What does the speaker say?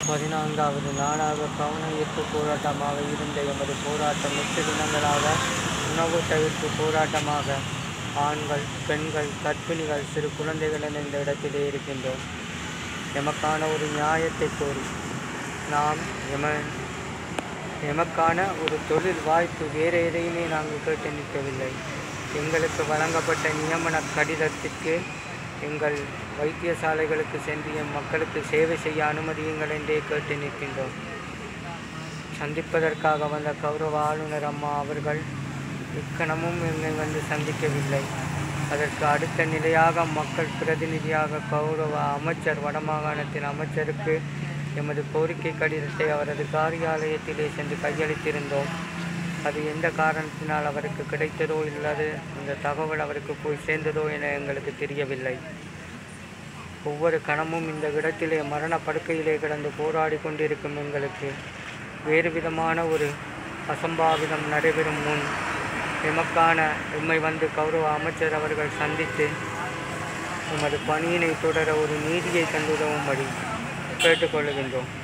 பதினான்காவது நாளாக கவன ஈர்ப்பு போராட்டமாக இருந்த எமது போராட்டம் எட்டு தினங்களாக உணவு தவிர்ப்பு போராட்டமாக ஆண்கள் பெண்கள் கர்ப்பிணிகள் சிறு குழந்தைகள் என இந்த இடத்திலே இருக்கின்றோம் எமக்கான ஒரு நியாயத்தை கோரி நாம் எம எமக்கான ஒரு தொழில் வாய்ப்பு வேறு எதையுமே நாங்கள் கேட்டு நிற்கவில்லை எங்களுக்கு வழங்கப்பட்ட நியமன கடிதத்திற்கு எங்கள் வைத்தியசாலைகளுக்கு சென்று எம் மக்களுக்கு சேவை செய்ய அனுமதியுங்கள் என்றே கேட்டு நிற்கின்றோம் சந்திப்பதற்காக வந்த கௌரவ ஆளுநர் அம்மா அவர்கள் இக்கணமும் எங்களை வந்து சந்திக்கவில்லை அதற்கு அடுத்த நிலையாக மக்கள் பிரதிநிதியாக கௌரவ அமைச்சர் வடமாகாணத்தின் அமைச்சருக்கு எமது கோரிக்கை கடிதத்தை அவரது காரியாலயத்திலே சென்று கையளித்திருந்தோம் அது எந்த காரணத்தினால் அவருக்கு கிடைத்ததோ இல்லது இந்த தகவல் அவருக்கு போய் சேர்ந்ததோ என எங்களுக்கு தெரியவில்லை ஒவ்வொரு கணமும் இந்த இடத்திலே மரண படுக்கையிலே கிடந்து போராடி கொண்டிருக்கும் எங்களுக்கு வேறு விதமான ஒரு அசம்பாவிதம் நடைபெறும் முன் எமக்கான எம்மை வந்து கௌரவ அமைச்சர் அவர்கள் சந்தித்து எமது பணியினை தொடர ஒரு நீதியை தந்துதவும்படி கேட்டுக்கொள்கின்றோம்